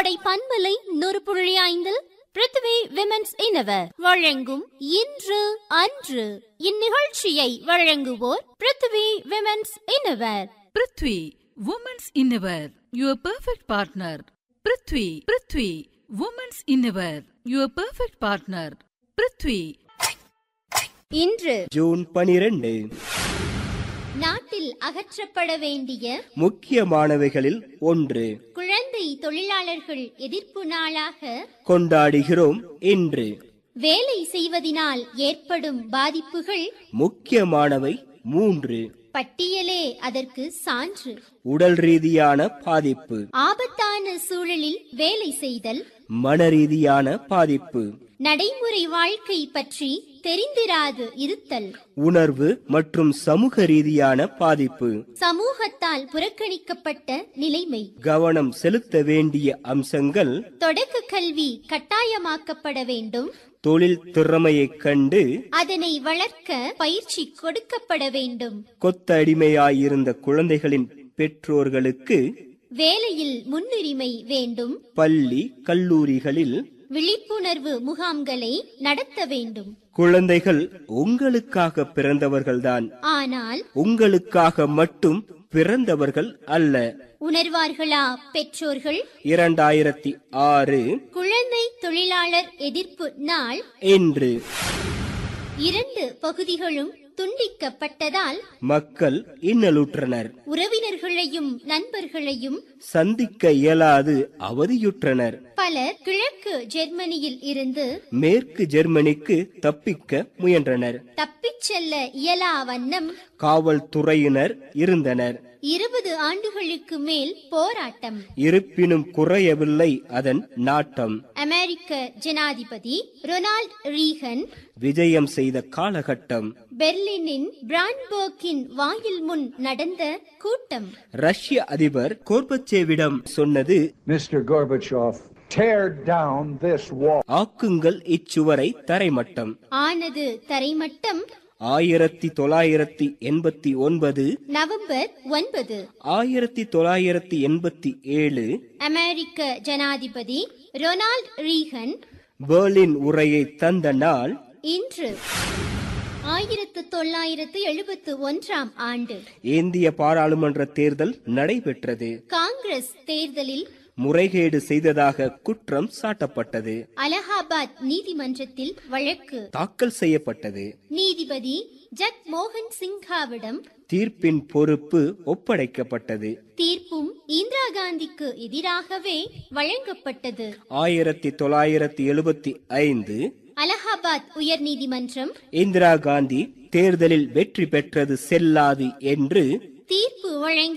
கோடை பண்பலை நூறு புள்ளி ஐந்தில் பிருத்வி விமென்ஸ் இனவர் வழங்கும் இன்று அன்று இந்நிகழ்ச்சியை வழங்குவோர் Prithvi women's innerwear Prithvi women's innerwear your perfect partner Prithvi Prithvi women's innerwear your perfect partner Prithvi இன்று ஜூன் பனிரெண்டு நாட்டில் அகற்றப்பட வேண்டிய முக்கியமானவைகளில் ஒன்று குழந்தை தொழிலாளர்கள் எதிர்ப்பு நாளாக கொண்டாடுகிறோம் இன்று வேலை செய்வதினால் ஏற்படும் பாதிப்புகள் முக்கியமானவை மூன்று பட்டியலே அதற்கு சான்று உடல் ரீதியான பாதிப்பு ஆபத்தான சூழலில் வேலை செய்தல் மனரீதியான பாதிப்பு நடைமுறை வாழ்க்கை பற்றி தெரிந்திராது இருத்தல் உணர்வு மற்றும் சமூக ரீதியான பாதிப்பு சமூகத்தால் புறக்கணிக்கப்பட்ட நிலைமை கவனம் செலுத்த வேண்டிய அம்சங்கள் தொடக்க கல்வி கட்டாயமாக்கப்பட வேண்டும் தொழில் திறமையைக் கண்டு அதனை வளர்க்க பயிற்சி கொடுக்கப்பட வேண்டும் கொத்தடிமையாயிருந்த குழந்தைகளின் பெற்றோர்களுக்கு வேலையில் முன்னுரிமை வேண்டும் பள்ளி கல்லூரிகளில் விழிப்புணர்வு முகாம்களை நடத்த வேண்டும் குழந்தைகள் உங்களுக்காக பிறந்தவர்கள்தான் ஆனால் உங்களுக்காக மட்டும் பிறந்தவர்கள் அல்ல உணர்வார்களா பெற்றோர்கள் இரண்டாயிரத்தி ஆறு குழந்தை தொழிலாளர் எதிர்ப்பு நாள் என்று இரண்டு பகுதிகளும் துண்டிக்கப்பட்டதால் மக்கள் இன்னலுற்றனர் உறவினர்களையும் நண்பர்களையும் சந்திக்க இயலாது அவதியுற்றனர் பலர் கிழக்கு ஜெர்மனியில் இருந்து மேற்கு ஜெர்மனிக்கு தப்பிக்க முயன்றனர் தப்பிச் செல்ல இயலா வண்ணம் காவல்துறையினர் இருந்தனர் இருபது ஆண்டுகளுக்கு மேல் போராட்டம் இருப்பினும் குறையவில்லை அதன் நாட்டம் அமெரிக்க ஜனாதிபதி ரொனால்ட் ரீகன் விஜயம் செய்த காலகட்டம் பெர்லினின் பிரான்பர்க்கின் வாயில் முன் நடந்த கூட்டம் ரஷ்ய அதிபர் கோர்பச்சேவிடம் சொன்னது Mr. Gorbachev, tear down this wall. ஆக்குங்கள் இச்சுவரை தரைமட்டம் ஆனது தரைமட்டம் ஆயிரத்தி தொள்ளாயிரத்தி எண்பத்தி ஒன்பது நவம்பர் ஒன்பது ஆயிரத்தி தொள்ளாயிரத்தி எண்பத்தி ஏழு அமெரிக்க ஜனாதிபதி ரொனால்ட் ரீகன் பெர்லின் உரையை தந்த நாள் இன்று ஆயிரத்து தொள்ளாயிரத்து எழுபத்து ஒன்றாம் ஆண்டு இந்திய பாராளுமன்ற தேர்தல் நடைபெற்றது காங்கிரஸ் தேர்தலில் முறைகேடு செய்ததாக குற்றம் சாட்டப்பட்டது அலகாபாத் நீதிமன்றத்தில் வழக்கு தாக்கல் செய்யப்பட்டது நீதிபதி ஜக் மோகன் சிங்காவிடம் தீர்ப்பின் பொறுப்பு ஒப்படைக்கப்பட்டது தீர்ப்பும் இந்திரா காந்திக்கு எதிராகவே வழங்கப்பட்டது ஆயிரத்தி தொள்ளாயிரத்தி எழுபத்தி ஐந்து அலகாபாத் உயர்நீதிமன்றம் இந்திரா காந்தி தேர்தலில் வெற்றி பெற்றது செல்லாது என்று தீர்ப்பு வழங்கி